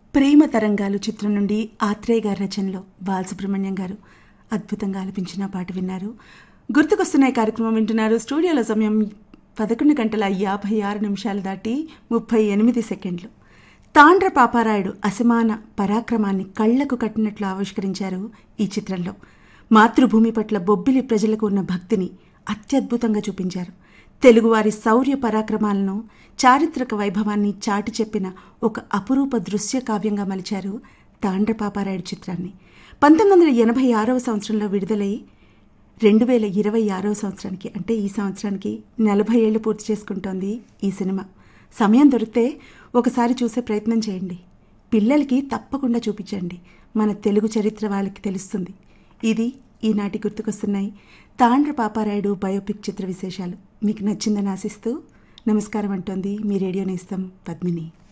ప్రేమ తరంగాలు చిత్రం నుండి ఆత్రేయ గారి రచనలో బాలసుబ్రహ్మణ్యం గారు అద్భుతంగా ఆలపించిన పాట విన్నారు గుర్తుకొస్తున్న ఈ కార్యక్రమం వింటున్నారు స్టూడియోలో సమయం పదకొండు గంటల యాభై ఆరు నిమిషాలు దాటి ముప్పై ఎనిమిది సెకండ్లు తాండ్ర పాపారాయుడు అసమాన పరాక్రమాన్ని కళ్లకు కట్టినట్లు ఆవిష్కరించారు ఈ చిత్రంలో మాతృభూమి పట్ల బొబ్బిలి ప్రజలకు ఉన్న భక్తిని అత్యద్భుతంగా చూపించారు తెలుగువారి శౌర్య పరాక్రమాలను చారిత్రక వైభవాన్ని చాటి చెప్పిన ఒక అపురూప దృశ్య కావ్యంగా మలిచారు తాండ్ర పాపారాయుడు చిత్రాన్ని పంతొమ్మిది వందల ఎనభై ఆరవ సంవత్సరంలో విడుదలై రెండు వేల ఇరవై ఆరవ సంవత్సరానికి అంటే ఈ సంవత్సరానికి నలభై ఏళ్ళు పూర్తి చేసుకుంటోంది ఈ సినిమా సమయం దొరికితే ఒకసారి చూసే ప్రయత్నం చేయండి పిల్లలకి తప్పకుండా చూపించండి మన తెలుగు చరిత్ర వాళ్ళకి తెలుస్తుంది ఇది ఈనాటి గుర్తుకొస్తున్నాయి తాండ్ర పాపారాయుడు బయోపిక్ చిత్ర విశేషాలు మీకు నచ్చిందని ఆశిస్తూ నమస్కారం అంటోంది మీ రేడియో నేస్తం పద్మిని